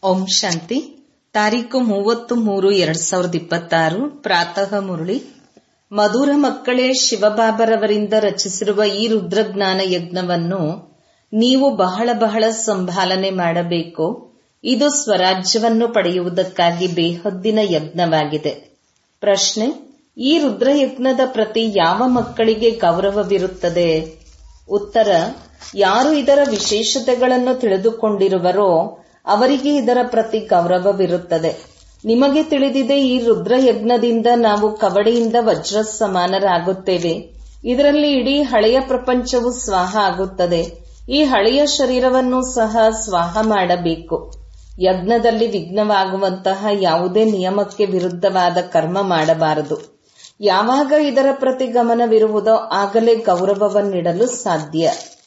ಓಂ ಶಾಂತಿ ತಾರೀಕು ಮೂವತ್ತು ಮೂರು ಎರಡ್ ಸಾವಿರದ ಇಪ್ಪತ್ತಾರು ಪ್ರಾತಃ ಮುರಳಿ ಮಧುರ ಮಕ್ಕಳೇ ಶಿವಬಾಬರವರಿಂದ ರಚಿಸಿರುವ ಈ ರುದ್ರಜ್ಞಾನ ಯಜ್ಞವನ್ನು ನೀವು ಬಹಳ ಬಹಳ ಸಂಭಾಲನೆ ಮಾಡಬೇಕು ಇದು ಸ್ವರಾಜ್ಯವನ್ನು ಪಡೆಯುವುದಕ್ಕಾಗಿ ಬೇಹದ್ದಿನ ಯಜ್ಞವಾಗಿದೆ ಪ್ರಶ್ನೆ ಈ ರುದ್ರಯಜ್ಞದ ಪ್ರತಿ ಯಾವ ಮಕ್ಕಳಿಗೆ ಗೌರವವಿರುತ್ತದೆ ಉತ್ತರ ಯಾರು ಇದರ ವಿಶೇಷತೆಗಳನ್ನು ತಿಳಿದುಕೊಂಡಿರುವರೋ ಅವರಿಗೆ ಇದರ ಪ್ರತಿ ಗೌರವವಿರುತ್ತದೆ ನಿಮಗೆ ತಿಳಿದಿದೆ ಈ ರುದ್ರಯಜ್ಞದಿಂದ ನಾವು ಕವಡೆಯಿಂದ ವಜ್ರ ಸಮಾನರಾಗುತ್ತೇವೆ ಇದರಲ್ಲಿ ಇಡೀ ಹಳೆಯ ಪ್ರಪಂಚವು ಸ್ವಾಹ ಆಗುತ್ತದೆ ಈ ಹಳೆಯ ಶರೀರವನ್ನು ಸಹ ಸ್ವಾಹ ಮಾಡಬೇಕು ಯಜ್ಞದಲ್ಲಿ ವಿಘ್ನವಾಗುವಂತಹ ಯಾವುದೇ ನಿಯಮಕ್ಕೆ ವಿರುದ್ಧವಾದ ಕರ್ಮ ಮಾಡಬಾರದು ಯಾವಾಗ ಇದರ ಪ್ರತಿ ಗಮನವಿರುವುದೋ ಆಗಲೇ ಗೌರವವನ್ನಿಡಲು ಸಾಧ್ಯ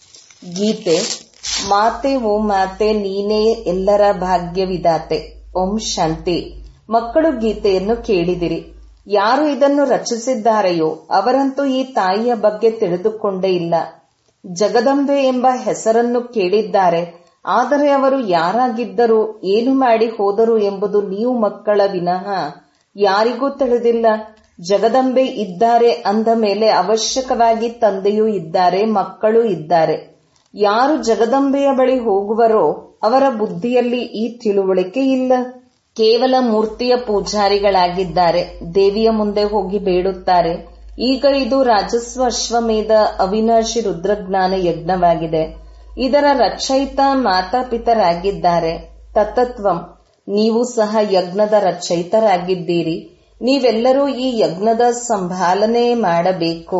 ಗೀತೆ ಮಾತೆ ಓ ಮಾತೆ ನೀನೇ ಎಲ್ಲರ ಭಾಗ್ಯವಿದಾತೆ ಓಂ ಶಾಂತಿ ಮಕ್ಕಳು ಗೀತೆಯನ್ನು ಕೇಳಿದಿರಿ ಯಾರು ಇದನ್ನು ರಚಿಸಿದ್ದಾರೆಯೋ ಅವರಂತೂ ಈ ತಾಯಿಯ ಬಗ್ಗೆ ತಿಳಿದುಕೊಂಡೇ ಇಲ್ಲ ಜಗದಂಬೆ ಎಂಬ ಹೆಸರನ್ನು ಕೇಳಿದ್ದಾರೆ ಆದರೆ ಅವರು ಯಾರಾಗಿದ್ದರು ಏನು ಮಾಡಿ ಹೋದರು ಎಂಬುದು ನೀವು ಮಕ್ಕಳ ವಿನಃ ಯಾರಿಗೂ ತಿಳಿದಿಲ್ಲ ಜಗದಂಬೆ ಇದ್ದಾರೆ ಅಂದ ಮೇಲೆ ಅವಶ್ಯಕವಾಗಿ ತಂದೆಯೂ ಇದ್ದಾರೆ ಮಕ್ಕಳೂ ಇದ್ದಾರೆ ಯಾರು ಜಗದಂಬೆಯ ಬಳಿ ಹೋಗುವರೋ ಅವರ ಬುದ್ಧಿಯಲ್ಲಿ ಈ ತಿಳುವಳಿಕೆ ಇಲ್ಲ ಕೇವಲ ಮೂರ್ತಿಯ ಪೂಜಾರಿಗಳಾಗಿದ್ದಾರೆ ದೇವಿಯ ಮುಂದೆ ಹೋಗಿ ಬೇಡುತ್ತಾರೆ ಈಗ ಇದು ರಾಜಸ್ವ ಅಶ್ವಮೇಧ ಅವಿನಾಶಿ ರುದ್ರಜ್ಞಾನ ಯಜ್ಞವಾಗಿದೆ ಇದರ ರಚಯಿತ ಮಾತಾಪಿತರಾಗಿದ್ದಾರೆ ತತ್ತತ್ವಂ ನೀವು ಸಹ ಯಜ್ಞದ ರಚಯಿತರಾಗಿದ್ದೀರಿ ನೀವೆಲ್ಲರೂ ಈ ಯಜ್ಞದ ಸಂಭಾಲನೆ ಮಾಡಬೇಕು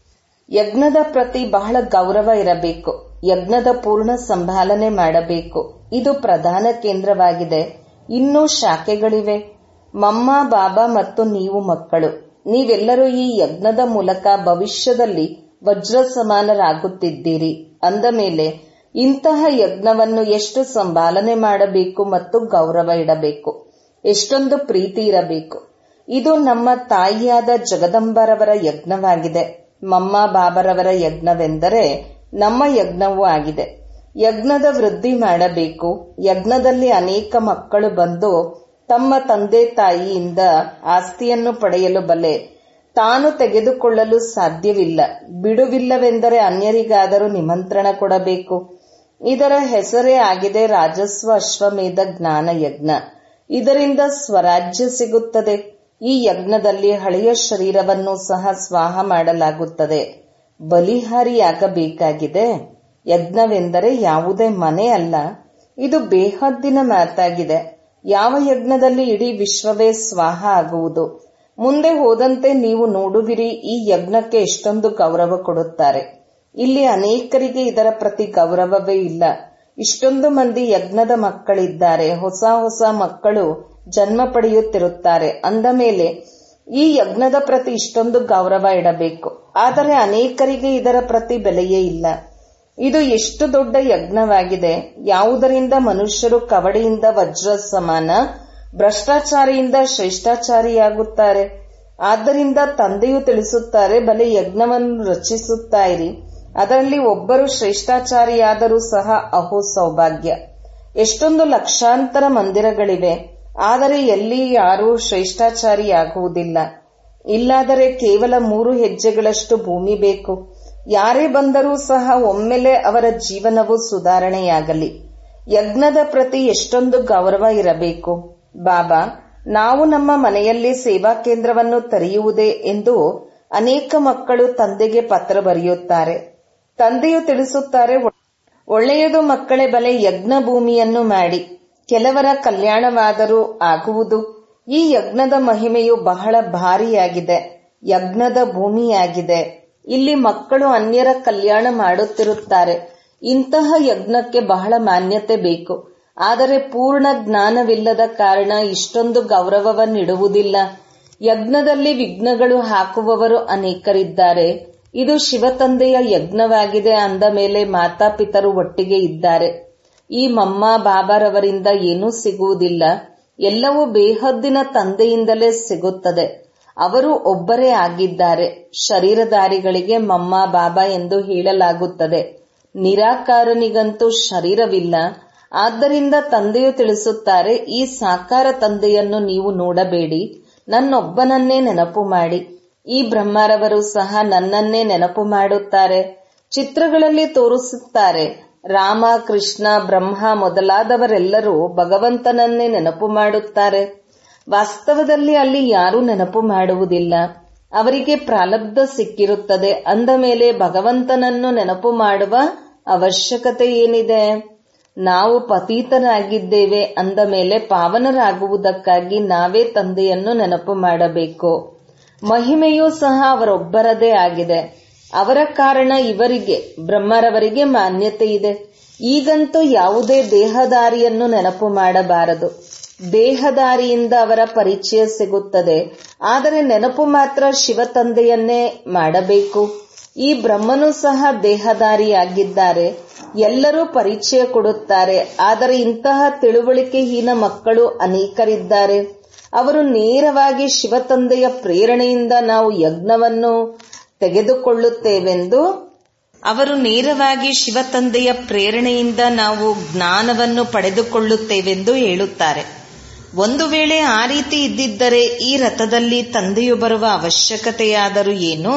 ಯಜ್ಞದ ಪ್ರತಿ ಬಹಳ ಗೌರವ ಇರಬೇಕು ಯಜ್ಞದ ಪೂರ್ಣ ಸಂಭಾಲನೆ ಮಾಡಬೇಕು ಇದು ಪ್ರಧಾನ ಕೇಂದ್ರವಾಗಿದೆ ಇನ್ನೂ ಶಾಖೆಗಳಿವೆ ಮಮ್ಮ ಬಾಬಾ ಮತ್ತು ನೀವು ಮಕ್ಕಳು ನೀವೆಲ್ಲರೂ ಈ ಯಜ್ಞದ ಮೂಲಕ ಭವಿಷ್ಯದಲ್ಲಿ ವಜ್ರ ಸಮಾನರಾಗುತ್ತಿದ್ದೀರಿ ಅಂದ ಮೇಲೆ ಇಂತಹ ಯಜ್ಞವನ್ನು ಎಷ್ಟು ಸಂಭಾಲನೆ ಮಾಡಬೇಕು ಮತ್ತು ಗೌರವ ಇಡಬೇಕು ಎಷ್ಟೊಂದು ಪ್ರೀತಿ ಇರಬೇಕು ಇದು ನಮ್ಮ ತಾಯಿಯಾದ ಜಗದಂಬರವರ ಯಜ್ಞವಾಗಿದೆ ಮಮ್ಮ ಬಾಬರವರ ಯಜ್ಞವೆಂದರೆ ನಮ್ಮ ಯಜ್ಞವೂ ಆಗಿದೆ ಯಜ್ಞದ ವೃದ್ಧಿ ಮಾಡಬೇಕು ಯಜ್ಞದಲ್ಲಿ ಅನೇಕ ಮಕ್ಕಳು ಬಂದು ತಮ್ಮ ತಂದೆ ತಾಯಿಯಿಂದ ಆಸ್ತಿಯನ್ನು ಪಡೆಯಲು ಬಲೆ ತಾನು ತೆಗೆದುಕೊಳ್ಳಲು ಸಾಧ್ಯವಿಲ್ಲ ಬಿಡುವಿಲ್ಲವೆಂದರೆ ಅನ್ಯರಿಗಾದರೂ ನಿಮಂತ್ರಣ ಕೊಡಬೇಕು ಇದರ ಹೆಸರೇ ಆಗಿದೆ ರಾಜಸ್ವ ಅಶ್ವಮೇಧ ಜ್ಞಾನ ಯಜ್ಞ ಇದರಿಂದ ಸ್ವರಾಜ್ಯ ಸಿಗುತ್ತದೆ ಈ ಯಜ್ಞದಲ್ಲಿ ಹಳೆಯ ಶರೀರವನ್ನು ಸಹ ಸ್ವಾಹ ಮಾಡಲಾಗುತ್ತದೆ ಬಲಿಹಾರಿಯಾಗಬೇಕಾಗಿದೆ ಯಜ್ಞವೆಂದರೆ ಯಾವುದೇ ಮನೆ ಅಲ್ಲ ಇದು ಬೇಹದ್ದಿನ ಮಾತಾಗಿದೆ ಯಾವ ಯಜ್ಞದಲ್ಲಿ ಇಡೀ ವಿಶ್ವವೇ ಸ್ವಾಹ ಆಗುವುದು ಮುಂದೆ ಹೋದಂತೆ ನೀವು ನೋಡುವಿರಿ ಈ ಯಜ್ಞಕ್ಕೆ ಎಷ್ಟೊಂದು ಗೌರವ ಕೊಡುತ್ತಾರೆ ಇಲ್ಲಿ ಅನೇಕರಿಗೆ ಇದರ ಪ್ರತಿ ಗೌರವವೇ ಇಲ್ಲ ಇಷ್ಟೊಂದು ಮಂದಿ ಯಜ್ಞದ ಮಕ್ಕಳಿದ್ದಾರೆ ಹೊಸ ಹೊಸ ಮಕ್ಕಳು ಜನ್ಮ ಪಡೆಯುತ್ತಿರುತ್ತಾರೆ ಅಂದ ಮೇಲೆ ಈ ಯಜ್ಞದ ಪ್ರತಿ ಇಷ್ಟೊಂದು ಗೌರವ ಇಡಬೇಕು ಆದರೆ ಅನೇಕರಿಗೆ ಇದರ ಪ್ರತಿ ಬೆಲೆಯೇ ಇಲ್ಲ ಇದು ಎಷ್ಟು ದೊಡ್ಡ ಯಜ್ಞವಾಗಿದೆ ಯಾವುದರಿಂದ ಮನುಷ್ಯರು ಕವಡೆಯಿಂದ ವಜ್ರ ಸಮಾನ ಭ್ರಷ್ಟಾಚಾರಿಯಿಂದ ಶ್ರೇಷ್ಠಾಚಾರಿಯಾಗುತ್ತಾರೆ ಆದ್ದರಿಂದ ತಂದೆಯು ತಿಳಿಸುತ್ತಾರೆ ಬಲೆ ಯಜ್ಞವನ್ನು ರಚಿಸುತ್ತಾ ಇರಿ ಅದರಲ್ಲಿ ಒಬ್ಬರು ಶ್ರೇಷ್ಠಾಚಾರಿಯಾದರೂ ಸಹ ಅಹೋ ಸೌಭಾಗ್ಯ ಎಷ್ಟೊಂದು ಲಕ್ಷಾಂತರ ಮಂದಿರಗಳಿವೆ ಆದರೆ ಎಲ್ಲಿ ಯಾರೂ ಶ್ರೇಷ್ಠಾಚಾರಿಯಾಗುವುದಿಲ್ಲ ಇಲ್ಲಾದರೆ ಕೇವಲ ಮೂರು ಹೆಜ್ಜೆಗಳಷ್ಟು ಭೂಮಿ ಬೇಕು ಯಾರೇ ಬಂದರೂ ಸಹ ಒಮ್ಮೆಲೆ ಅವರ ಜೀವನವು ಸುಧಾರಣೆಯಾಗಲಿ ಯಜ್ಞದ ಪ್ರತಿ ಎಷ್ಟೊಂದು ಗೌರವ ಇರಬೇಕು ಬಾಬಾ ನಾವು ನಮ್ಮ ಮನೆಯಲ್ಲಿ ಸೇವಾ ಕೇಂದ್ರವನ್ನು ತೆರೆಯುವುದೇ ಎಂದು ಅನೇಕ ಮಕ್ಕಳು ತಂದೆಗೆ ಪತ್ರ ಬರೆಯುತ್ತಾರೆ ತಂದೆಯು ತಿಳಿಸುತ್ತಾರೆ ಒಳ್ಳೆಯದು ಮಕ್ಕಳೇ ಬಲೆ ಯಜ್ಞ ಭೂಮಿಯನ್ನು ಮಾಡಿ ಕೆಲವರ ಕಲ್ಯಾಣವಾದರೂ ಆಗುವುದು ಈ ಯಜ್ಞದ ಮಹಿಮೆಯು ಬಹಳ ಭಾರಿಯಾಗಿದೆ ಯಜ್ಞದ ಭೂಮಿಯಾಗಿದೆ ಇಲ್ಲಿ ಮಕ್ಕಳು ಅನ್ಯರ ಕಲ್ಯಾಣ ಮಾಡುತ್ತಿರುತ್ತಾರೆ ಇಂತಹ ಯಜ್ಞಕ್ಕೆ ಬಹಳ ಮಾನ್ಯತೆ ಬೇಕು ಆದರೆ ಪೂರ್ಣ ಜ್ಞಾನವಿಲ್ಲದ ಕಾರಣ ಇಷ್ಟೊಂದು ಗೌರವವನ್ನಿಡುವುದಿಲ್ಲ ಯಜ್ಞದಲ್ಲಿ ವಿಘ್ನಗಳು ಹಾಕುವವರು ಅನೇಕರಿದ್ದಾರೆ ಇದು ಶಿವತಂದೆಯ ಯಜ್ಞವಾಗಿದೆ ಅಂದ ಮೇಲೆ ಮಾತಾಪಿತರು ಒಟ್ಟಿಗೆ ಇದ್ದಾರೆ ಈ ಮಮ್ಮ ಬಾಬಾರವರಿಂದ ಏನೂ ಸಿಗುವುದಿಲ್ಲ ಎಲ್ಲವೂ ಬೇಹದ್ದಿನ ತಂದೆಯಿಂದಲೇ ಸಿಗುತ್ತದೆ ಅವರು ಒಬ್ಬರೇ ಆಗಿದ್ದಾರೆ ಶರೀರಧಾರಿಗಳಿಗೆ ಮಮ್ಮ ಬಾಬಾ ಎಂದು ಹೇಳಲಾಗುತ್ತದೆ ನಿರಾಕಾರನಿಗಂತೂ ಶರೀರವಿಲ್ಲ ಆದ್ದರಿಂದ ತಂದೆಯು ತಿಳಿಸುತ್ತಾರೆ ಈ ಸಾಕಾರ ತಂದೆಯನ್ನು ನೀವು ನೋಡಬೇಡಿ ನನ್ನೊಬ್ಬನನ್ನೇ ನೆನಪು ಮಾಡಿ ಈ ಬ್ರಹ್ಮರವರು ಸಹ ನನ್ನನ್ನೇ ನೆನಪು ಮಾಡುತ್ತಾರೆ ಚಿತ್ರಗಳಲ್ಲಿ ತೋರಿಸುತ್ತಾರೆ ರಾಮ ಕೃಷ್ಣ ಬ್ರಹ್ಮ ಮೊದಲಾದವರೆಲ್ಲರೂ ಭಗವಂತನನ್ನೇ ನೆನಪು ಮಾಡುತ್ತಾರೆ ವಾಸ್ತವದಲ್ಲಿ ಅಲ್ಲಿ ಯಾರೂ ನೆನಪು ಮಾಡುವುದಿಲ್ಲ ಅವರಿಗೆ ಪ್ರಾಲಬ್ಧ ಸಿಕ್ಕಿರುತ್ತದೆ ಅಂದ ಮೇಲೆ ಭಗವಂತನನ್ನು ನೆನಪು ಮಾಡುವ ಅವಶ್ಯಕತೆ ಏನಿದೆ ನಾವು ಪತೀತರಾಗಿದ್ದೇವೆ ಅಂದ ಮೇಲೆ ಪಾವನರಾಗುವುದಕ್ಕಾಗಿ ನಾವೇ ತಂದೆಯನ್ನು ನೆನಪು ಮಾಡಬೇಕು ಮಹಿಮೆಯೂ ಸಹ ಅವರೊಬ್ಬರದೇ ಆಗಿದೆ ಅವರ ಕಾರಣ ಇವರಿಗೆ ಬ್ರಹ್ಮರವರಿಗೆ ಮಾನ್ಯತೆ ಇದೆ ಈಗಂತೂ ಯಾವುದೇ ದೇಹದಾರಿಯನ್ನು ನೆನಪು ಮಾಡಬಾರದು ದೇಹದಾರಿಯಿಂದ ಅವರ ಪರಿಚಯ ಸಿಗುತ್ತದೆ ಆದರೆ ನೆನಪು ಮಾತ್ರ ಶಿವ ತಂದೆಯನ್ನೇ ಮಾಡಬೇಕು ಈ ಬ್ರಹ್ಮನು ಸಹ ದೇಹದಾರಿಯಾಗಿದ್ದಾರೆ ಎಲ್ಲರೂ ಪರಿಚಯ ಕೊಡುತ್ತಾರೆ ಆದರೆ ಇಂತಹ ತಿಳುವಳಿಕೆಹೀನ ಮಕ್ಕಳು ಅನೇಕರಿದ್ದಾರೆ ಅವರು ನೇರವಾಗಿ ಶಿವ ತಂದೆಯ ಪ್ರೇರಣೆಯಿಂದ ನಾವು ಯಜ್ಞವನ್ನು ತೆಗೆದುಕೊಳ್ಳುತ್ತೇವೆಂದು ಅವರು ನೇರವಾಗಿ ಶಿವ ತಂದೆಯ ಪ್ರೇರಣೆಯಿಂದ ನಾವು ಜ್ಞಾನವನ್ನು ಪಡೆದುಕೊಳ್ಳುತ್ತೇವೆಂದು ಹೇಳುತ್ತಾರೆ ಒಂದು ವೇಳೆ ಆ ರೀತಿ ಇದ್ದಿದ್ದರೆ ಈ ರಥದಲ್ಲಿ ತಂದೆಯು ಬರುವ ಅವಶ್ಯಕತೆಯಾದರೂ ಏನು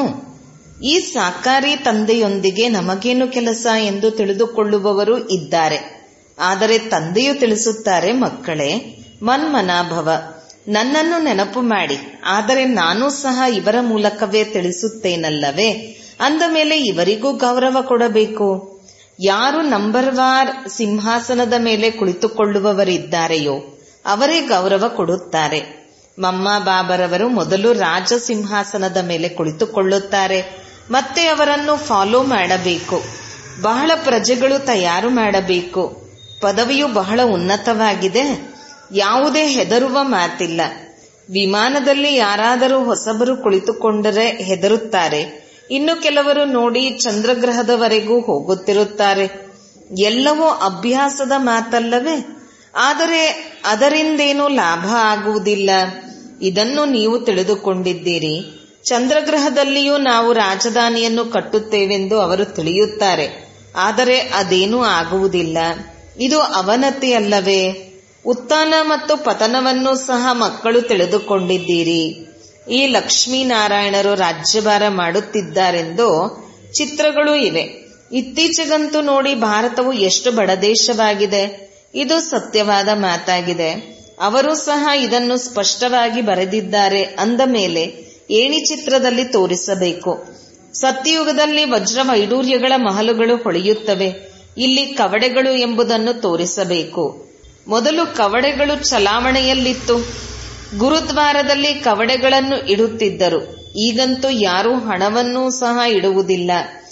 ಈ ಸಾಕಾರಿ ತಂದೆಯೊಂದಿಗೆ ನಮಗೇನು ಕೆಲಸ ಎಂದು ತಿಳಿದುಕೊಳ್ಳುವವರು ಇದ್ದಾರೆ ಆದರೆ ತಂದೆಯು ತಿಳಿಸುತ್ತಾರೆ ಮಕ್ಕಳೇ ಮನ್ಮನಾಭವ ನನ್ನನ್ನು ನೆನಪು ಮಾಡಿ ಆದರೆ ನಾನೂ ಸಹ ಇವರ ಮೂಲಕವೇ ತಿಳಿಸುತ್ತೇನಲ್ಲವೇ ಅಂದ ಮೇಲೆ ಇವರಿಗೂ ಗೌರವ ಕೊಡಬೇಕು ಯಾರು ನಂಬರ್ ವಾರ್ ಸಿಂಹಾಸನದ ಮೇಲೆ ಕುಳಿತುಕೊಳ್ಳುವವರಿದ್ದಾರೆಯೋ ಅವರೇ ಗೌರವ ಕೊಡುತ್ತಾರೆ ಮಮ್ಮ ಬಾಬರವರು ಮೊದಲು ರಾಜ ಸಿಂಹಾಸನದ ಮೇಲೆ ಕುಳಿತುಕೊಳ್ಳುತ್ತಾರೆ ಮತ್ತೆ ಅವರನ್ನು ಫಾಲೋ ಮಾಡಬೇಕು ಬಹಳ ಪ್ರಜೆಗಳು ತಯಾರು ಮಾಡಬೇಕು ಪದವಿಯು ಬಹಳ ಉನ್ನತವಾಗಿದೆ ಯಾವುದೇ ಹೆದರುವ ಮಾತಿಲ್ಲ ವಿಮಾನದಲ್ಲಿ ಯಾರಾದರೂ ಹೊಸಬರು ಕುಳಿತುಕೊಂಡರೆ ಹೆದರುತ್ತಾರೆ ಇನ್ನು ಕೆಲವರು ನೋಡಿ ಚಂದ್ರಗ್ರಹದವರೆಗೂ ಹೋಗುತ್ತಿರುತ್ತಾರೆ ಎಲ್ಲವೂ ಅಭ್ಯಾಸದ ಮಾತಲ್ಲವೇ ಆದರೆ ಅದರಿಂದೇನೂ ಲಾಭ ಆಗುವುದಿಲ್ಲ ಇದನ್ನು ನೀವು ತಿಳಿದುಕೊಂಡಿದ್ದೀರಿ ಚಂದ್ರಗ್ರಹದಲ್ಲಿಯೂ ನಾವು ರಾಜಧಾನಿಯನ್ನು ಕಟ್ಟುತ್ತೇವೆಂದು ಅವರು ತಿಳಿಯುತ್ತಾರೆ ಆದರೆ ಅದೇನೂ ಆಗುವುದಿಲ್ಲ ಇದು ಅವನತಿ ಅಲ್ಲವೇ ಉತ್ಥಾನ ಮತ್ತು ಪತನವನ್ನು ಸಹ ಮಕ್ಕಳು ತಿಳಿದುಕೊಂಡಿದ್ದೀರಿ ಈ ಲಕ್ಷ್ಮೀನಾರಾಯಣರು ರಾಜ್ಯಭಾರ ಮಾಡುತ್ತಿದ್ದಾರೆಂದು ಚಿತ್ರಗಳೂ ಇವೆ ಇತ್ತೀಚೆಗಂತೂ ನೋಡಿ ಭಾರತವು ಎಷ್ಟು ಬಡ ದೇಶವಾಗಿದೆ ಇದು ಸತ್ಯವಾದ ಮಾತಾಗಿದೆ ಅವರು ಸಹ ಇದನ್ನು ಸ್ಪಷ್ಟವಾಗಿ ಬರೆದಿದ್ದಾರೆ ಅಂದ ಮೇಲೆ ಏಣಿ ಚಿತ್ರದಲ್ಲಿ ತೋರಿಸಬೇಕು ಸತ್ಯಯುಗದಲ್ಲಿ ವಜ್ರ ವೈಡೂರ್ಯಗಳ ಮಹಲುಗಳು ಹೊಳೆಯುತ್ತವೆ ಇಲ್ಲಿ ಕವಡೆಗಳು ಎಂಬುದನ್ನು ತೋರಿಸಬೇಕು ಮೊದಲು ಕವಡೆಗಳು ಚಲಾವಣೆಯಲ್ಲಿತ್ತು ಗುರುದ್ವಾರದಲ್ಲಿ ಕವಡೆಗಳನ್ನು ಇಡುತ್ತಿದ್ದರು ಈಗಂತೂ ಯಾರೂ ಹಣವನ್ನೂ ಸಹ ಇಡುವುದಿಲ್ಲ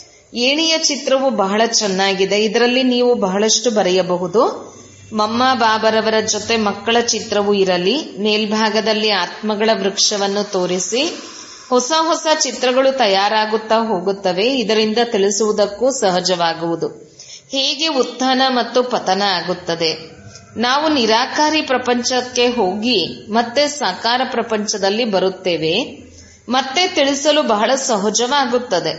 ಏಣಿಯ ಚಿತ್ರವು ಬಹಳ ಚೆನ್ನಾಗಿದೆ ಇದರಲ್ಲಿ ನೀವು ಬಹಳಷ್ಟು ಬರೆಯಬಹುದು ಮಮ್ಮ ಬಾಬರವರ ಜೊತೆ ಮಕ್ಕಳ ಚಿತ್ರವೂ ಇರಲಿ ಮೇಲ್ಭಾಗದಲ್ಲಿ ಆತ್ಮಗಳ ವೃಕ್ಷವನ್ನು ತೋರಿಸಿ ಹೊಸ ಹೊಸ ಚಿತ್ರಗಳು ತಯಾರಾಗುತ್ತಾ ಹೋಗುತ್ತವೆ ಇದರಿಂದ ತಿಳಿಸುವುದಕ್ಕೂ ಸಹಜವಾಗುವುದು ಹೇಗೆ ಉತ್ಥಾನ ಮತ್ತು ಪತನ ಆಗುತ್ತದೆ ನಾವು ನಿರಾಕಾರಿ ಪ್ರಪಂಚಕ್ಕೆ ಹೋಗಿ ಮತ್ತೆ ಸಾಕಾರ ಪ್ರಪಂಚದಲ್ಲಿ ಬರುತ್ತೇವೆ ಮತ್ತೆ ತಿಳಿಸಲು ಬಹಳ ಸಹಜವಾಗುತ್ತದೆ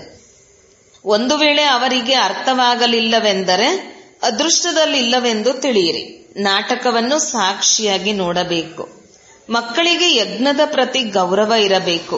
ಒಂದು ವೇಳೆ ಅವರಿಗೆ ಅರ್ಥವಾಗಲಿಲ್ಲವೆಂದರೆ ಅದೃಷ್ಟದಲ್ಲಿಲ್ಲವೆಂದು ತಿಳಿಯಿರಿ ನಾಟಕವನ್ನು ಸಾಕ್ಷಿಯಾಗಿ ನೋಡಬೇಕು ಮಕ್ಕಳಿಗೆ ಯಜ್ಞದ ಪ್ರತಿ ಗೌರವ ಇರಬೇಕು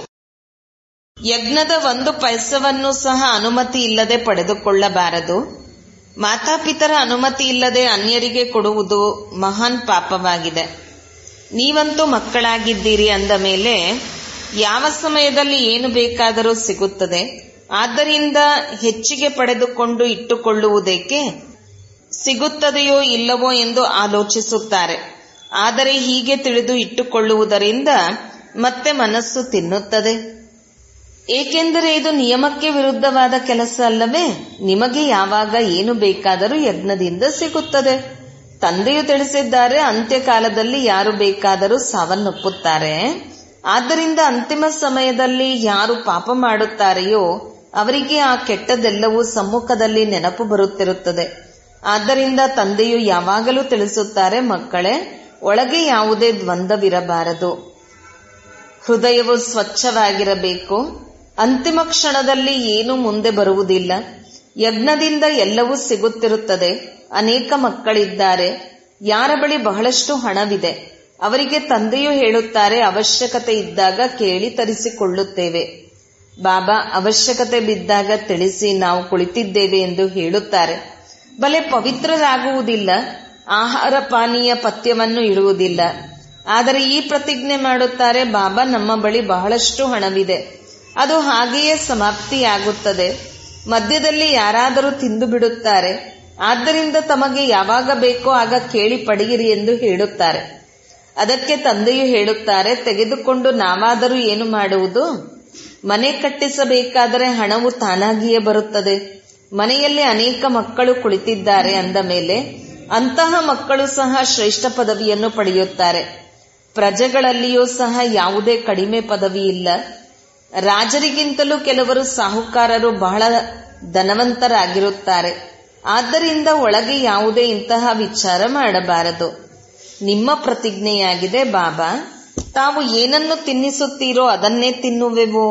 ಯಜ್ಞದ ಒಂದು ಪೈಸವನ್ನು ಸಹ ಅನುಮತಿ ಇಲ್ಲದೆ ಪಡೆದುಕೊಳ್ಳಬಾರದು ಮಾತಾಪಿತರ ಅನುಮತಿ ಇಲ್ಲದೆ ಅನ್ಯರಿಗೆ ಕೊಡುವುದು ಮಹಾನ್ ಪಾಪವಾಗಿದೆ ನೀವಂತೂ ಮಕ್ಕಳಾಗಿದ್ದೀರಿ ಅಂದ ಮೇಲೆ ಯಾವ ಸಮಯದಲ್ಲಿ ಏನು ಬೇಕಾದರೂ ಸಿಗುತ್ತದೆ ಆದ್ದರಿಂದ ಹೆಚ್ಚಿಗೆ ಪಡೆದುಕೊಂಡು ಇಟ್ಟುಕೊಳ್ಳುವುದಕ್ಕೆ ಸಿಗುತ್ತದೆಯೋ ಇಲ್ಲವೋ ಎಂದು ಆಲೋಚಿಸುತ್ತಾರೆ ಆದರೆ ಹೀಗೆ ತಿಳಿದು ಇಟ್ಟುಕೊಳ್ಳುವುದರಿಂದ ಮತ್ತೆ ಮನಸ್ಸು ತಿನ್ನುತ್ತದೆ ಏಕೆಂದರೆ ಇದು ನಿಯಮಕ್ಕೆ ವಿರುದ್ಧವಾದ ಕೆಲಸ ಅಲ್ಲವೇ ನಿಮಗೆ ಯಾವಾಗ ಏನು ಬೇಕಾದರೂ ಯಜ್ಞದಿಂದ ಸಿಗುತ್ತದೆ ತಂದೆಯು ತಿಳಿಸಿದ್ದಾರೆ ಅಂತ್ಯಕಾಲದಲ್ಲಿ ಯಾರು ಬೇಕಾದರೂ ಸಾವನ್ನಪ್ಪುತ್ತಾರೆ ಆದ್ದರಿಂದ ಅಂತಿಮ ಸಮಯದಲ್ಲಿ ಯಾರು ಪಾಪ ಮಾಡುತ್ತಾರೆಯೋ ಅವರಿಗೆ ಆ ಕೆಟ್ಟದೆಲ್ಲವೂ ಸಮ್ಮುಖದಲ್ಲಿ ನೆನಪು ಬರುತ್ತಿರುತ್ತದೆ ಆದ್ದರಿಂದ ತಂದೆಯು ಯಾವಾಗಲೂ ತಿಳಿಸುತ್ತಾರೆ ಮಕ್ಕಳೇ ಒಳಗೆ ಯಾವುದೇ ದ್ವಂದ್ವವಿರಬಾರದು ಹೃದಯವು ಸ್ವಚ್ಛವಾಗಿರಬೇಕು ಅಂತಿಮ ಕ್ಷಣದಲ್ಲಿ ಏನೂ ಮುಂದೆ ಬರುವುದಿಲ್ಲ ಯಜ್ಞದಿಂದ ಎಲ್ಲವೂ ಸಿಗುತ್ತಿರುತ್ತದೆ ಅನೇಕ ಮಕ್ಕಳಿದ್ದಾರೆ ಯಾರ ಬಳಿ ಬಹಳಷ್ಟು ಹಣವಿದೆ ಅವರಿಗೆ ತಂದೆಯು ಹೇಳುತ್ತಾರೆ ಅವಶ್ಯಕತೆ ಇದ್ದಾಗ ಕೇಳಿ ತರಿಸಿಕೊಳ್ಳುತ್ತೇವೆ ಬಾಬಾ ಅವಶ್ಯಕತೆ ಬಿದ್ದಾಗ ತಿಳಿಸಿ ನಾವು ಕುಳಿತಿದ್ದೇವೆ ಎಂದು ಹೇಳುತ್ತಾರೆ ಬಲೆ ಪವಿತ್ರರಾಗುವುದಿಲ್ಲ ಆಹಾರ ಪಾನೀಯ ಪಥ್ಯವನ್ನು ಇಡುವುದಿಲ್ಲ ಆದರೆ ಈ ಪ್ರತಿಜ್ಞೆ ಮಾಡುತ್ತಾರೆ ಬಾಬಾ ನಮ್ಮ ಬಳಿ ಬಹಳಷ್ಟು ಹಣವಿದೆ ಅದು ಹಾಗೆಯೇ ಸಮಾಪ್ತಿಯಾಗುತ್ತದೆ ಮಧ್ಯದಲ್ಲಿ ಯಾರಾದರೂ ತಿಂದು ಬಿಡುತ್ತಾರೆ ಆದ್ದರಿಂದ ತಮಗೆ ಯಾವಾಗ ಬೇಕೋ ಆಗ ಕೇಳಿ ಪಡೆಯಿರಿ ಎಂದು ಹೇಳುತ್ತಾರೆ ಅದಕ್ಕೆ ತಂದೆಯು ಹೇಳುತ್ತಾರೆ ತೆಗೆದುಕೊಂಡು ನಾವಾದರೂ ಏನು ಮಾಡುವುದು ಮನೆ ಕಟ್ಟಿಸಬೇಕಾದರೆ ಹಣವು ತಾನಾಗಿಯೇ ಬರುತ್ತದೆ ಮನೆಯಲ್ಲಿ ಅನೇಕ ಮಕ್ಕಳು ಕುಳಿತಿದ್ದಾರೆ ಅಂದ ಮೇಲೆ ಅಂತಹ ಮಕ್ಕಳು ಸಹ ಶ್ರೇಷ್ಠ ಪದವಿಯನ್ನು ಪಡೆಯುತ್ತಾರೆ ಪ್ರಜೆಗಳಲ್ಲಿಯೂ ಸಹ ಯಾವುದೇ ಕಡಿಮೆ ಪದವಿ ಇಲ್ಲ ರಾಜರಿಗಿಂತಲೂ ಕೆಲವರು ಸಾಹುಕಾರರು ಬಹಳ ಧನವಂತರಾಗಿರುತ್ತಾರೆ ಆದ್ದರಿಂದ ಒಳಗೆ ಯಾವುದೇ ಇಂತಹ ವಿಚಾರ ಮಾಡಬಾರದು ನಿಮ್ಮ ಪ್ರತಿಜ್ಞೆಯಾಗಿದೆ ಬಾಬಾ ತಾವು ಏನನ್ನು ತಿನ್ನಿಸುತ್ತೀರೋ ಅದನ್ನೇ ತಿನ್ನುವೆವು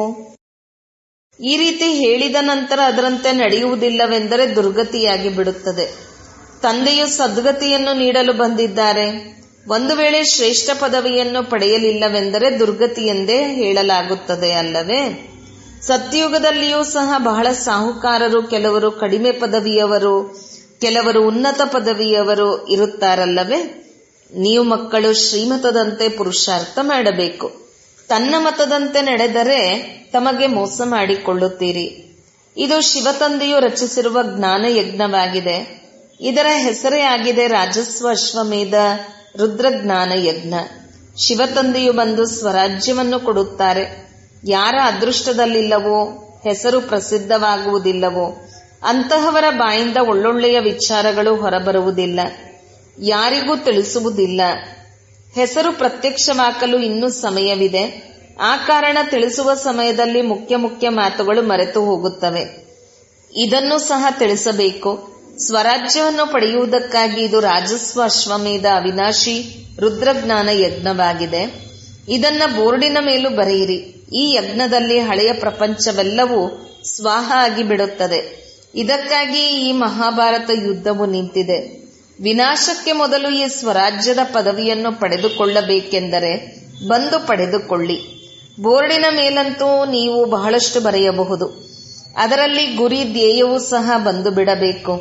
ಈ ರೀತಿ ಹೇಳಿದ ನಂತರ ಅದರಂತೆ ನಡೆಯುವುದಿಲ್ಲವೆಂದರೆ ದುರ್ಗತಿಯಾಗಿ ಬಿಡುತ್ತದೆ ತಂದೆಯು ಸದ್ಗತಿಯನ್ನು ನೀಡಲು ಬಂದಿದ್ದಾರೆ ಒಂದು ವೇಳೆ ಶ್ರೇಷ್ಠ ಪದವಿಯನ್ನು ಪಡೆಯಲಿಲ್ಲವೆಂದರೆ ದುರ್ಗತಿ ಎಂದೇ ಹೇಳಲಾಗುತ್ತದೆ ಅಲ್ಲವೇ ಸತ್ಯುಗದಲ್ಲಿಯೂ ಸಹ ಬಹಳ ಸಾಹುಕಾರರು ಕೆಲವರು ಕಡಿಮೆ ಪದವಿಯವರು ಕೆಲವರು ಉನ್ನತ ಪದವಿಯವರು ಇರುತ್ತಾರಲ್ಲವೇ ನೀವು ಮಕ್ಕಳು ಶ್ರೀಮತದಂತೆ ಪುರುಷಾರ್ಥ ಮಾಡಬೇಕು ತನ್ನ ಮತದಂತೆ ನಡೆದರೆ ತಮಗೆ ಮೋಸ ಮಾಡಿಕೊಳ್ಳುತ್ತೀರಿ ಇದು ಶಿವತಂದೆಯು ರಚಿಸಿರುವ ಜ್ಞಾನ ಯಜ್ಞವಾಗಿದೆ ಇದರ ಹೆಸರೇ ಆಗಿದೆ ರಾಜಸ್ವ ಅಶ್ವಮೇಧ ರುದ್ರಜ್ಞಾನ ಯಜ್ಞ ಶಿವತಂದೆಯು ಬಂದು ಸ್ವರಾಜ್ಯವನ್ನು ಕೊಡುತ್ತಾರೆ ಯಾರ ಅದೃಷ್ಟದಲ್ಲಿಲ್ಲವೋ ಹೆಸರು ಪ್ರಸಿದ್ಧವಾಗುವುದಿಲ್ಲವೋ ಅಂತಹವರ ಬಾಯಿಂದ ಒಳ್ಳೊಳ್ಳೆಯ ವಿಚಾರಗಳು ಹೊರಬರುವುದಿಲ್ಲ ಯಾರಿಗೂ ತಿಳಿಸುವುದಿಲ್ಲ ಹೆಸರು ಪ್ರತ್ಯಕ್ಷವಾಗಲು ಇನ್ನೂ ಸಮಯವಿದೆ ಆ ಕಾರಣ ತಿಳಿಸುವ ಸಮಯದಲ್ಲಿ ಮುಖ್ಯ ಮುಖ್ಯ ಮಾತುಗಳು ಮರೆತು ಹೋಗುತ್ತವೆ ಇದನ್ನು ಸಹ ತಿಳಿಸಬೇಕು ಸ್ವರಾಜ್ಯವನ್ನು ಪಡೆಯುವುದಕ್ಕಾಗಿ ಇದು ರಾಜಸ್ವ ಅಶ್ವಮೇಧ ಅವಿನಾಶಿ ರುದ್ರಜ್ಞಾನ ಯಜ್ಞವಾಗಿದೆ ಇದನ್ನ ಬೋರ್ಡಿನ ಮೇಲೂ ಬರೆಯಿರಿ ಈ ಯಜ್ಞದಲ್ಲಿ ಹಳೆಯ ಪ್ರಪಂಚವೆಲ್ಲವೂ ಸ್ವಾಹ ಆಗಿ ಬಿಡುತ್ತದೆ ಇದಕ್ಕಾಗಿ ಈ ಮಹಾಭಾರತ ಯುದ್ಧವು ನಿಂತಿದೆ ವಿನಾಶಕ್ಕೆ ಮೊದಲು ಈ ಸ್ವರಾಜ್ಯದ ಪದವಿಯನ್ನು ಪಡೆದುಕೊಳ್ಳಬೇಕೆಂದರೆ ಬಂದು ಪಡೆದುಕೊಳ್ಳಿ ಬೋರ್ಡಿನ ಮೇಲಂತೂ ನೀವು ಬಹಳಷ್ಟು ಬರೆಯಬಹುದು ಅದರಲ್ಲಿ ಗುರಿ ಧ್ಯೇಯವೂ ಸಹ ಬಂದು ಬಿಡಬೇಕು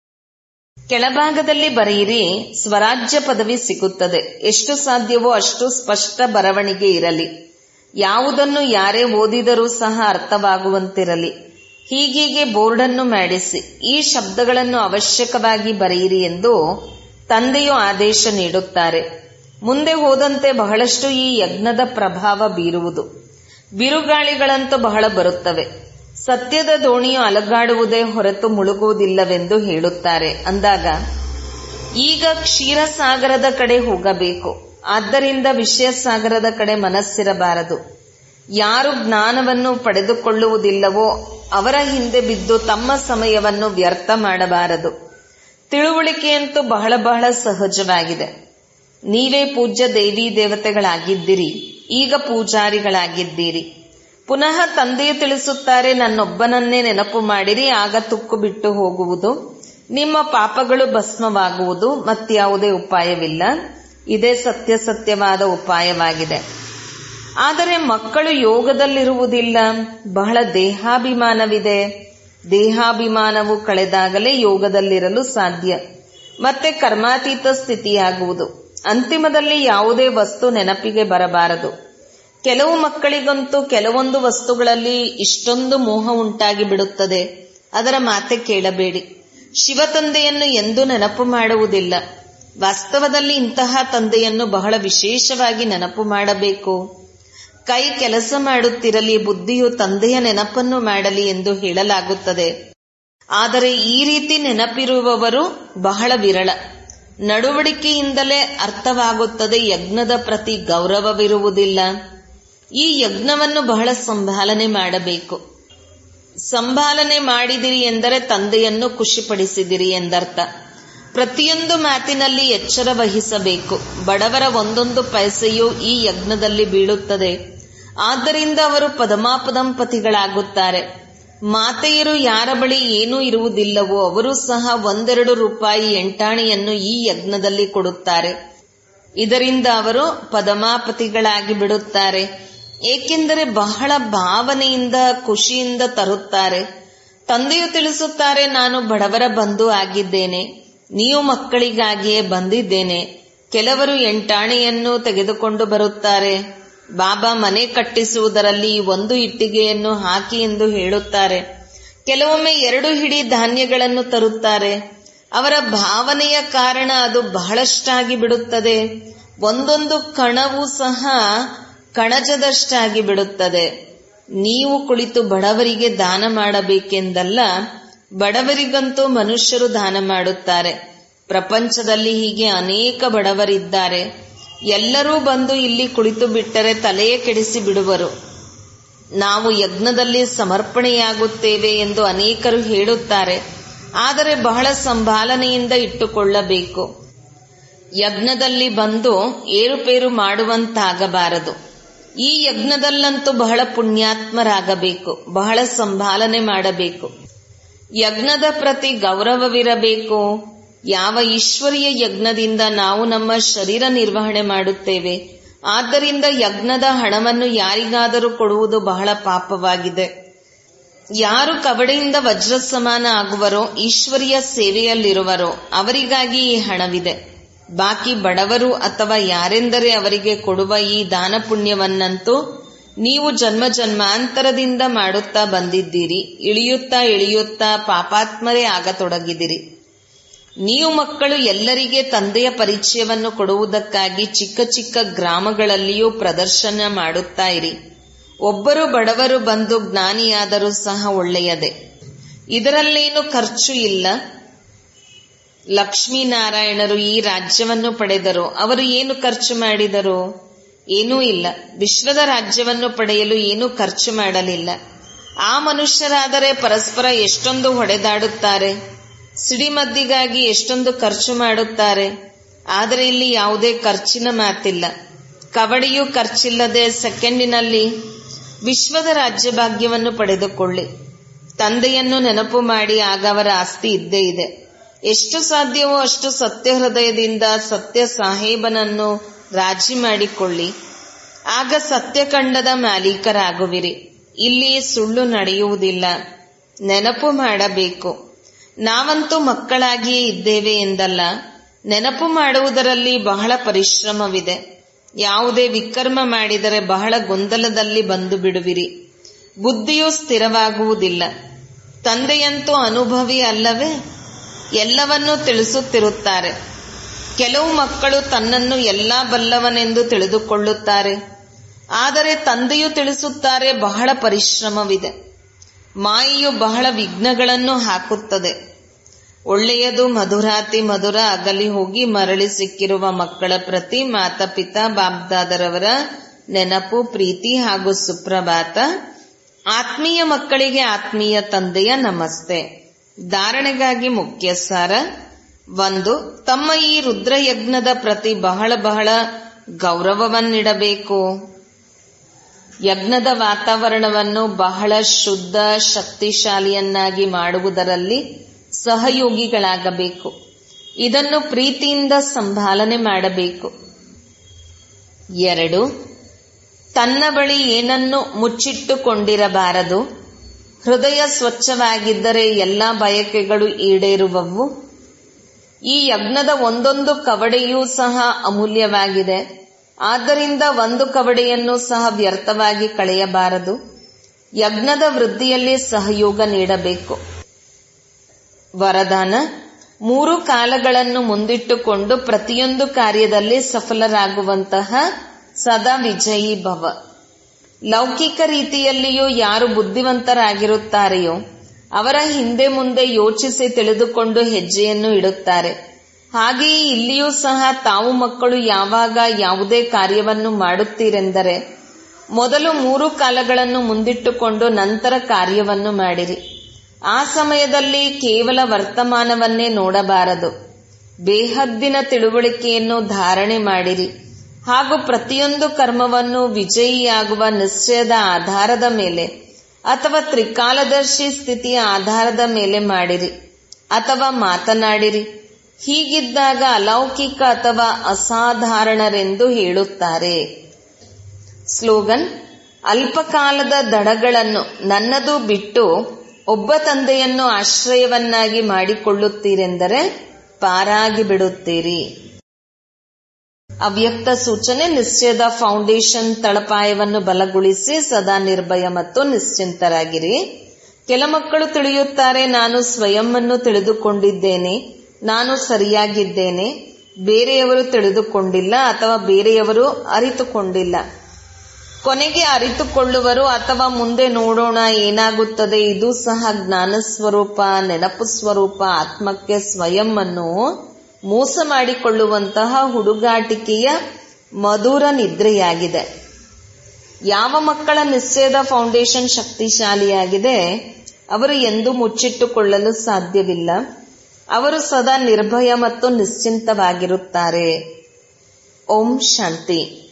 ಕೆಳಭಾಗದಲ್ಲಿ ಬರೆಯಿರಿ ಸ್ವರಾಜ್ಯ ಪದವಿ ಸಿಗುತ್ತದೆ ಎಷ್ಟು ಸಾಧ್ಯವೋ ಅಷ್ಟು ಸ್ಪಷ್ಟ ಬರವಣಿಗೆ ಇರಲಿ ಯಾವುದನ್ನು ಯಾರೇ ಓದಿದರೂ ಸಹ ಅರ್ಥವಾಗುವಂತಿರಲಿ ಹೀಗೀಗೆ ಬೋರ್ಡನ್ನು ಮಾಡಿಸಿ ಈ ಶಬ್ದಗಳನ್ನು ಅವಶ್ಯಕವಾಗಿ ಬರೆಯಿರಿ ಎಂದು ತಂದೆಯು ಆದೇಶ ನೀಡುತ್ತಾರೆ ಮುಂದೆ ಹೋದಂತೆ ಬಹಳಷ್ಟು ಈ ಯಜ್ಞದ ಪ್ರಭಾವ ಬೀರುವುದು ಬಿರುಗಾಳಿಗಳಂತೂ ಬಹಳ ಬರುತ್ತವೆ ಸತ್ಯದ ದೋಣಿಯು ಅಲಗಾಡುವುದೇ ಹೊರತು ಮುಳುಗುವುದಿಲ್ಲವೆಂದು ಹೇಳುತ್ತಾರೆ ಅಂದಾಗ ಈಗ ಕ್ಷೀರಸಾಗರದ ಕಡೆ ಹೋಗಬೇಕು ಆದ್ದರಿಂದ ವಿಷಯ ಸಾಗರದ ಕಡೆ ಮನಸ್ಸಿರಬಾರದು ಯಾರು ಜ್ಞಾನವನ್ನು ಪಡೆದುಕೊಳ್ಳುವುದಿಲ್ಲವೋ ಅವರ ಹಿಂದೆ ಬಿದ್ದು ತಮ್ಮ ಸಮಯವನ್ನು ವ್ಯರ್ಥ ಮಾಡಬಾರದು ತಿಳುವಳಿಕೆಯಂತೂ ಬಹಳ ಬಹಳ ಸಹಜವಾಗಿದೆ ನೀವೇ ಪೂಜ್ಯ ದೇವಿ ದೇವತೆಗಳಾಗಿದ್ದಿರಿ ಈಗ ಪೂಜಾರಿಗಳಾಗಿದ್ದೀರಿ ಪುನಃ ತಂದೆಯು ತಿಳಿಸುತ್ತಾರೆ ನನ್ನೊಬ್ಬನನ್ನೇ ನೆನಪು ಮಾಡಿರಿ ಆಗ ತುಕ್ಕು ಬಿಟ್ಟು ಹೋಗುವುದು ನಿಮ್ಮ ಪಾಪಗಳು ಭಸ್ಮವಾಗುವುದು ಮತ್ಯಾವುದೇ ಉಪಾಯವಿಲ್ಲ ಇದೇ ಸತ್ಯ ಸತ್ಯವಾದ ಉಪಾಯವಾಗಿದೆ ಆದರೆ ಮಕ್ಕಳು ಯೋಗದಲ್ಲಿರುವುದಿಲ್ಲ ಬಹಳ ದೇಹಾಭಿಮಾನವಿದೆ ದೇಹಾಭಿಮಾನವು ಕಳೆದಾಗಲೇ ಯೋಗದಲ್ಲಿರಲು ಸಾಧ್ಯ ಮತ್ತೆ ಕರ್ಮಾತೀತ ಸ್ಥಿತಿಯಾಗುವುದು ಅಂತಿಮದಲ್ಲಿ ಯಾವುದೇ ವಸ್ತು ನೆನಪಿಗೆ ಬರಬಾರದು ಕೆಲವು ಮಕ್ಕಳಿಗಂತೂ ಕೆಲವೊಂದು ವಸ್ತುಗಳಲ್ಲಿ ಇಷ್ಟೊಂದು ಮೋಹ ಉಂಟಾಗಿ ಬಿಡುತ್ತದೆ ಅದರ ಮಾತೆ ಕೇಳಬೇಡಿ ಶಿವ ತಂದೆಯನ್ನು ಎಂದೂ ನೆನಪು ಮಾಡುವುದಿಲ್ಲ ವಾಸ್ತವದಲ್ಲಿ ಇಂತಹ ತಂದೆಯನ್ನು ಬಹಳ ವಿಶೇಷವಾಗಿ ನೆನಪು ಮಾಡಬೇಕು ಕೈ ಕೆಲಸ ಮಾಡುತ್ತಿರಲಿ ಬುದ್ಧಿಯು ತಂದೆಯ ನೆನಪನ್ನು ಮಾಡಲಿ ಎಂದು ಹೇಳಲಾಗುತ್ತದೆ ಆದರೆ ಈ ರೀತಿ ನೆನಪಿರುವವರು ಬಹಳ ವಿರಳ ನಡವಳಿಕೆಯಿಂದಲೇ ಅರ್ಥವಾಗುತ್ತದೆ ಯಜ್ಞದ ಪ್ರತಿ ಗೌರವವಿರುವುದಿಲ್ಲ ಈ ಯಜ್ಞವನ್ನು ಬಹಳ ಸಂಭಾಲನೆ ಮಾಡಬೇಕು ಸಂಭಾಲನೆ ಮಾಡಿದಿರಿ ಎಂದರೆ ತಂದೆಯನ್ನು ಖುಷಿಪಡಿಸಿದಿರಿ ಎಂದರ್ಥ ಪ್ರತಿಯೊಂದು ಮಾತಿನಲ್ಲಿ ಎಚ್ಚರ ವಹಿಸಬೇಕು ಬಡವರ ಒಂದೊಂದು ಪೈಸೆಯು ಈ ಯಜ್ಞದಲ್ಲಿ ಬೀಳುತ್ತದೆ ಆದ್ದರಿಂದ ಅವರು ಪದಮಾಪದಂಪತಿಗಳಾಗುತ್ತಾರೆ ಮಾತೆಯರು ಯಾರ ಬಳಿ ಏನೂ ಇರುವುದಿಲ್ಲವೋ ಅವರು ಸಹ ಒಂದೆರಡು ರೂಪಾಯಿ ಎಂಟಾಣಿಯನ್ನು ಈ ಯಜ್ಞದಲ್ಲಿ ಕೊಡುತ್ತಾರೆ ಇದರಿಂದ ಅವರು ಪದಮಾಪತಿಗಳಾಗಿ ಬಿಡುತ್ತಾರೆ ಏಕೆಂದರೆ ಬಹಳ ಭಾವನೆಯಿಂದ ಖುಷಿಯಿಂದ ತರುತ್ತಾರೆ ತಂದೆಯು ತಿಳಿಸುತ್ತಾರೆ ನಾನು ಬಡವರ ಬಂಧು ಆಗಿದ್ದೇನೆ ನೀವು ಮಕ್ಕಳಿಗಾಗಿಯೇ ಬಂದಿದ್ದೇನೆ ಕೆಲವರು ಎಂಟಾಣೆಯನ್ನು ತೆಗೆದುಕೊಂಡು ಬರುತ್ತಾರೆ ಬಾಬಾ ಮನೆ ಕಟ್ಟಿಸುವುದರಲ್ಲಿ ಒಂದು ಇಟ್ಟಿಗೆಯನ್ನು ಹಾಕಿ ಎಂದು ಹೇಳುತ್ತಾರೆ ಕೆಲವೊಮ್ಮೆ ಎರಡು ಹಿಡಿ ಧಾನ್ಯಗಳನ್ನು ತರುತ್ತಾರೆ ಅವರ ಭಾವನೆಯ ಕಾರಣ ಅದು ಬಹಳಷ್ಟಾಗಿ ಬಿಡುತ್ತದೆ ಒಂದೊಂದು ಕಣವೂ ಸಹ ಕಣಜದಷ್ಟಾಗಿ ಬಿಡುತ್ತದೆ ನೀವು ಕುಳಿತು ಬಡವರಿಗೆ ದಾನ ಮಾಡಬೇಕೆಂದಲ್ಲ ಬಡವರಿಗಂತೂ ಮನುಷ್ಯರು ದಾನ ಮಾಡುತ್ತಾರೆ ಪ್ರಪಂಚದಲ್ಲಿ ಹೀಗೆ ಅನೇಕ ಬಡವರಿದ್ದಾರೆ ಎಲ್ಲರೂ ಬಂದು ಇಲ್ಲಿ ಕುಳಿತು ಬಿಟ್ಟರೆ ತಲೆಯೇ ಕೆಡಿಸಿ ಬಿಡುವರು ನಾವು ಯಜ್ಞದಲ್ಲಿ ಸಮರ್ಪಣೆಯಾಗುತ್ತೇವೆ ಎಂದು ಅನೇಕರು ಹೇಳುತ್ತಾರೆ ಆದರೆ ಬಹಳ ಸಂಭಾಲನೆಯಿಂದ ಇಟ್ಟುಕೊಳ್ಳಬೇಕು ಯಜ್ಞದಲ್ಲಿ ಬಂದು ಏರುಪೇರು ಮಾಡುವಂತಾಗಬಾರದು ಈ ಯಜ್ಞದಲ್ಲಂತೂ ಬಹಳ ಪುಣ್ಯಾತ್ಮರಾಗಬೇಕು ಬಹಳ ಸಂಭಾಲನೆ ಮಾಡಬೇಕು ಯಜ್ಞದ ಪ್ರತಿ ಗೌರವವಿರಬೇಕು ಯಾವ ಈಶ್ವರೀಯ ಯಜ್ಞದಿಂದ ನಾವು ನಮ್ಮ ಶರೀರ ನಿರ್ವಹಣೆ ಮಾಡುತ್ತೇವೆ ಆದ್ದರಿಂದ ಯಜ್ಞದ ಹಣವನ್ನು ಯಾರಿಗಾದರೂ ಕೊಡುವುದು ಬಹಳ ಪಾಪವಾಗಿದೆ ಯಾರು ಕವಡೆಯಿಂದ ವಜ್ರ ಸಮಾನ ಆಗುವರೋ ಈಶ್ವರಿಯ ಸೇವೆಯಲ್ಲಿರುವರೋ ಅವರಿಗಾಗಿ ಈ ಹಣವಿದೆ ಬಾಕಿ ಬಡವರು ಅಥವಾ ಯಾರೆಂದರೆ ಅವರಿಗೆ ಕೊಡುವ ಈ ದಾನ ಪುಣ್ಯವನ್ನಂತೂ ನೀವು ಜನ್ಮ ಜನ್ಮಾಂತರದಿಂದ ಮಾಡುತ್ತಾ ಬಂದಿದ್ದೀರಿ ಇಳಿಯುತ್ತಾ ಇಳಿಯುತ್ತಾ ಪಾಪಾತ್ಮರೇ ಆಗತೊಡಗಿದಿರಿ ನೀವು ಮಕ್ಕಳು ಎಲ್ಲರಿಗೆ ತಂದೆಯ ಪರಿಚಯವನ್ನು ಕೊಡುವುದಕ್ಕಾಗಿ ಚಿಕ್ಕ ಚಿಕ್ಕ ಗ್ರಾಮಗಳಲ್ಲಿಯೂ ಪ್ರದರ್ಶನ ಮಾಡುತ್ತಾ ಇರಿ ಒಬ್ಬರು ಬಡವರು ಬಂದು ಜ್ಞಾನಿಯಾದರೂ ಸಹ ಒಳ್ಳೆಯದೇ ಇದರಲ್ಲೇನು ಖರ್ಚು ಇಲ್ಲ ಲಕ್ಷ್ಮೀನಾರಾಯಣರು ಈ ರಾಜ್ಯವನ್ನು ಪಡೆದರು ಅವರು ಏನು ಖರ್ಚು ಮಾಡಿದರು ಏನೂ ಇಲ್ಲ ವಿಶ್ವದ ರಾಜ್ಯವನ್ನು ಪಡೆಯಲು ಏನೂ ಖರ್ಚು ಮಾಡಲಿಲ್ಲ ಆ ಮನುಷ್ಯರಾದರೆ ಪರಸ್ಪರ ಎಷ್ಟೊಂದು ಹೊಡೆದಾಡುತ್ತಾರೆ ಸಿಡಿಮದ್ದಿಗಾಗಿ ಎಷ್ಟೊಂದು ಖರ್ಚು ಮಾಡುತ್ತಾರೆ ಆದರೆ ಇಲ್ಲಿ ಯಾವುದೇ ಖರ್ಚಿನ ಮಾತಿಲ್ಲ ಕಬಡ್ಡಿಯೂ ಖರ್ಚಿಲ್ಲದೆ ಸೆಕೆಂಡಿನಲ್ಲಿ ವಿಶ್ವದ ರಾಜ್ಯ ಭಾಗ್ಯವನ್ನು ಪಡೆದುಕೊಳ್ಳಿ ತಂದೆಯನ್ನು ನೆನಪು ಮಾಡಿ ಆಗ ಅವರ ಆಸ್ತಿ ಇದ್ದೇ ಇದೆ ಎಷ್ಟು ಸಾಧ್ಯವೋ ಅಷ್ಟು ಸತ್ಯ ಹೃದಯದಿಂದ ಸತ್ಯ ಸಾಹೇಬನನ್ನು ರಾಜಿ ಮಾಡಿಕೊಳ್ಳಿ ಆಗ ಸತ್ಯಖಂಡದ ಮಾಲೀಕರಾಗುವಿರಿ ಇಲ್ಲಿ ಸುಳ್ಳು ನಡೆಯುವುದಿಲ್ಲ ನೆನಪು ಮಾಡಬೇಕು ನಾವಂತೂ ಮಕ್ಕಳಾಗಿಯೇ ಇದ್ದೇವೆ ಎಂದಲ್ಲ ನೆನಪು ಮಾಡುವುದರಲ್ಲಿ ಬಹಳ ಪರಿಶ್ರಮವಿದೆ ಯಾವುದೇ ವಿಕರ್ಮ ಮಾಡಿದರೆ ಬಹಳ ಗೊಂದಲದಲ್ಲಿ ಬಂದು ಬಿಡುವಿರಿ ಬುದ್ಧಿಯೂ ಸ್ಥಿರವಾಗುವುದಿಲ್ಲ ತಂದೆಯಂತೂ ಅನುಭವಿ ಅಲ್ಲವೇ ಎಲ್ಲವನ್ನೂ ತಿಳಿಸುತ್ತಿರುತ್ತಾರೆ ಕೆಲವು ಮಕ್ಕಳು ತನ್ನನ್ನು ಎಲ್ಲಾ ಬಲ್ಲವನೆಂದು ತಿಳಿದುಕೊಳ್ಳುತ್ತಾರೆ ಆದರೆ ತಂದೆಯು ತಿಳಿಸುತ್ತಾರೆ ಬಹಳ ಪರಿಶ್ರಮವಿದೆ ಮಾಯೆಯು ಬಹಳ ವಿಘ್ನಗಳನ್ನು ಹಾಕುತ್ತದೆ ಒಳ್ಳೆಯದು ಮಧುರಾತಿ ಮಧುರ ಅಗಲಿ ಹೋಗಿ ಮರಳಿ ಸಿಕ್ಕಿರುವ ಮಕ್ಕಳ ಪ್ರತಿ ಮಾತಾಪಿತಾ ಬಾಬ್ದಾದರವರ ನೆನಪು ಪ್ರೀತಿ ಹಾಗೂ ಸುಪ್ರಭಾತ ಆತ್ಮೀಯ ಮಕ್ಕಳಿಗೆ ಆತ್ಮೀಯ ತಂದೆಯ ನಮಸ್ತೆ ಧಾರಣೆಗಾಗಿ ಮುಖ್ಯ ಸಾರ ಒಂದು ತಮ್ಮ ಈ ರುದ್ರಯಜ್ಞದ ಪ್ರತಿ ಬಹಳ ಬಹಳ ಗೌರವವನ್ನಿಡಬೇಕು ಯಜ್ಞದ ವಾತಾವರಣವನ್ನು ಬಹಳ ಶುದ್ಧ ಶಕ್ತಿಶಾಲಿಯನ್ನಾಗಿ ಮಾಡುವುದರಲ್ಲಿ ಸಹಯೋಗಿಗಳಾಗಬೇಕು ಇದನ್ನು ಪ್ರೀತಿಯಿಂದ ಸಂಭಾಲನೆ ಮಾಡಬೇಕು ಎರಡು ತನ್ನ ಬಳಿ ಏನನ್ನು ಮುಚ್ಚಿಟ್ಟುಕೊಂಡಿರಬಾರದು ಹೃದಯ ಸ್ವಚ್ಛವಾಗಿದ್ದರೆ ಎಲ್ಲ ಬಯಕೆಗಳು ಈಡೇರುವವು ಈ ಯಜ್ಞದ ಒಂದೊಂದು ಕವಡೆಯೂ ಸಹ ಅಮೂಲ್ಯವಾಗಿದೆ ಆದ್ದರಿಂದ ಒಂದು ಕವಡೆಯನ್ನು ಸಹ ವ್ಯರ್ಥವಾಗಿ ಕಳೆಯಬಾರದು ಯಜ್ಞದ ವೃದ್ಧಿಯಲ್ಲಿ ಸಹಯೋಗ ನೀಡಬೇಕು ವರದಾನ ಮೂರು ಕಾಲಗಳನ್ನು ಮುಂದಿಟ್ಟುಕೊಂಡು ಪ್ರತಿಯೊಂದು ಕಾರ್ಯದಲ್ಲಿ ಸಫಲರಾಗುವಂತಹ ಸದಾ ವಿಜಯೀ ಭವ ಲೌಕಿಕ ರೀತಿಯಲ್ಲಿಯೂ ಯಾರು ಬುದ್ಧಿವಂತರಾಗಿರುತ್ತಾರೆಯೋ ಅವರ ಹಿಂದೆ ಮುಂದೆ ಯೋಚಿಸಿ ತಿಳಿದುಕೊಂಡು ಹೆಜ್ಜೆಯನ್ನು ಇಡುತ್ತಾರೆ ಹಾಗೆಯೇ ಇಲ್ಲಿಯೂ ಸಹ ತಾವು ಮಕ್ಕಳು ಯಾವಾಗ ಯಾವುದೇ ಕಾರ್ಯವನ್ನು ಮಾಡುತ್ತೀರೆಂದರೆ ಮೊದಲು ಮೂರು ಕಾಲಗಳನ್ನು ಮುಂದಿಟ್ಟುಕೊಂಡು ನಂತರ ಕಾರ್ಯವನ್ನು ಮಾಡಿರಿ ಆ ಸಮಯದಲ್ಲಿ ಕೇವಲ ವರ್ತಮಾನವನ್ನೇ ನೋಡಬಾರದು ಬೇಹದ್ದಿನ ತಿಳುವಳಿಕೆಯನ್ನು ಧಾರಣೆ ಮಾಡಿರಿ ಹಾಗೂ ಪ್ರತಿಯೊಂದು ಕರ್ಮವನ್ನು ವಿಜಯಿಯಾಗುವ ನಿಶ್ಚಯದ ಆಧಾರದ ಮೇಲೆ ಅಥವಾ ತ್ರಿಕಾಲದರ್ಶಿ ಸ್ಥಿತಿಯ ಆಧಾರದ ಮೇಲೆ ಮಾಡಿರಿ ಅಥವಾ ಮಾತನಾಡಿರಿ ಹೀಗಿದ್ದಾಗ ಅಲೌಕಿಕ ಅಥವಾ ಅಸಾಧಾರಣರೆಂದು ಹೇಳುತ್ತಾರೆ ಸ್ಲೋಗನ್ ಅಲ್ಪಕಾಲದ ದಡಗಳನ್ನು ನನ್ನದು ಬಿಟ್ಟು ಒಬ್ಬ ತಂದೆಯನ್ನು ಆಶ್ರಯವನ್ನಾಗಿ ಮಾಡಿಕೊಳ್ಳುತ್ತೀರೆಂದರೆ ಪಾರಾಗಿ ಬಿಡುತ್ತೀರಿ ಅವ್ಯಕ್ತ ಸೂಚನೆ ನಿಶ್ಚಯದ ಫೌಂಡೇಶನ್ ತಳಪಾಯವನ್ನು ಬಲಗೊಳಿಸಿ ಸದಾ ನಿರ್ಭಯ ಮತ್ತು ನಿಶ್ಚಿಂತರಾಗಿರಿ ಕೆಲ ಮಕ್ಕಳು ತಿಳಿಯುತ್ತಾರೆ ನಾನು ಸ್ವಯಂವನ್ನು ತಿಳಿದುಕೊಂಡಿದ್ದೇನೆ ನಾನು ಸರಿಯಾಗಿದ್ದೇನೆ ಬೇರೆಯವರು ತಿಳಿದುಕೊಂಡಿಲ್ಲ ಅಥವಾ ಬೇರೆಯವರು ಅರಿತುಕೊಂಡಿಲ್ಲ ಕೊನೆಗೆ ಅರಿತುಕೊಳ್ಳುವರು ಅಥವಾ ಮುಂದೆ ನೋಡೋಣ ಏನಾಗುತ್ತದೆ ಇದು ಸಹ ಜ್ಞಾನ ಸ್ವರೂಪ ನೆನಪು ಸ್ವರೂಪ ಆತ್ಮಕ್ಕೆ ಸ್ವಯಂ ಅನ್ನು ಮೋಸ ಮಾಡಿಕೊಳ್ಳುವಂತಹ ಹುಡುಗಾಟಿಕೆಯ ಮಧುರ ನಿದ್ರೆಯಾಗಿದೆ ಯಾವ ಮಕ್ಕಳ ನಿಶ್ಚಯದ ಫೌಂಡೇಶನ್ ಶಕ್ತಿಶಾಲಿಯಾಗಿದೆ ಅವರು ಎಂದೂ ಮುಚ್ಚಿಟ್ಟುಕೊಳ್ಳಲು ಸಾಧ್ಯವಿಲ್ಲ ಅವರು ಸದಾ ನಿರ್ಭಯ ಮತ್ತು ನಿಶ್ಚಿಂತವಾಗಿರುತ್ತಾರೆ ಓಂ ಶಾಂತಿ